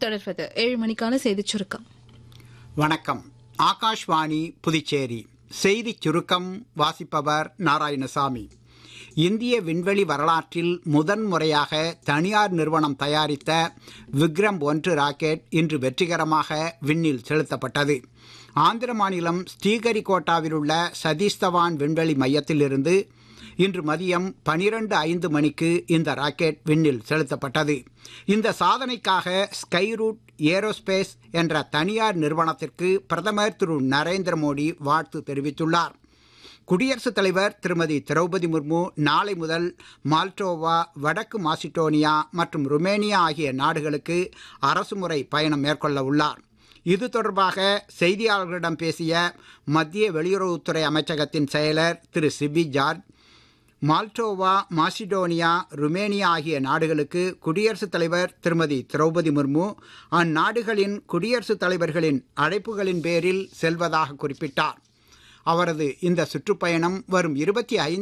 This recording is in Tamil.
தொடர்வது ஏழு மணிக்கான செய்திச் சுருக்கம் வணக்கம் ஆகாஷ்வாணி புதுச்சேரி செய்திச் சுருக்கம் வாசிப்பவர் நாராயணசாமி இந்திய விண்வெளி வரலாற்றில் முதன் முறையாக தனியார் நிறுவனம் தயாரித்த விக்ரம் ஒன்று ராக்கெட் இன்று வெற்றிகரமாக விண்ணில் செலுத்தப்பட்டது ஆந்திர மாநிலம் ஸ்ரீகரிகோட்டாவில் உள்ள சதீஷ் தவான் விண்வெளி மையத்திலிருந்து இன்று மதியம் பனிரெண்டு ஐந்து மணிக்கு இந்த ராக்கெட் விண்ணில் செலுத்தப்பட்டது இந்த சாதனைக்காக ஸ்கைரூட் ஏரோஸ்பேஸ் என்ற தனியார் நிறுவனத்திற்கு பிரதமர் திரு நரேந்திர மோடி வாழ்த்து தெரிவித்துள்ளார் குடியரசுத் தலைவர் திருமதி திரௌபதி முர்மு நாளை முதல் மால்டோவா வடக்கு மாசிடோனியா மற்றும் ருமேனியா ஆகிய நாடுகளுக்கு அரசுமுறை பயணம் மேற்கொள்ள உள்ளார் இது தொடர்பாக செய்தியாளர்களிடம் பேசிய மத்திய வெளியுறவுத்துறை அமைச்சகத்தின் செயலர் Thiru C B George Moldova Macedonia Romania ஆகிய நாடுகளுக்கு குடியரசுத் தலைவர் திருமதி திரௌபதி முர்மு அந்நாடுகளின் குடியரசுத் தலைவர்களின் அழைப்புகளின் பேரில் செல்வதாக குறிப்பிட்டார் அவரது இந்த சுற்றுப்பயணம் வரும் இருபத்தி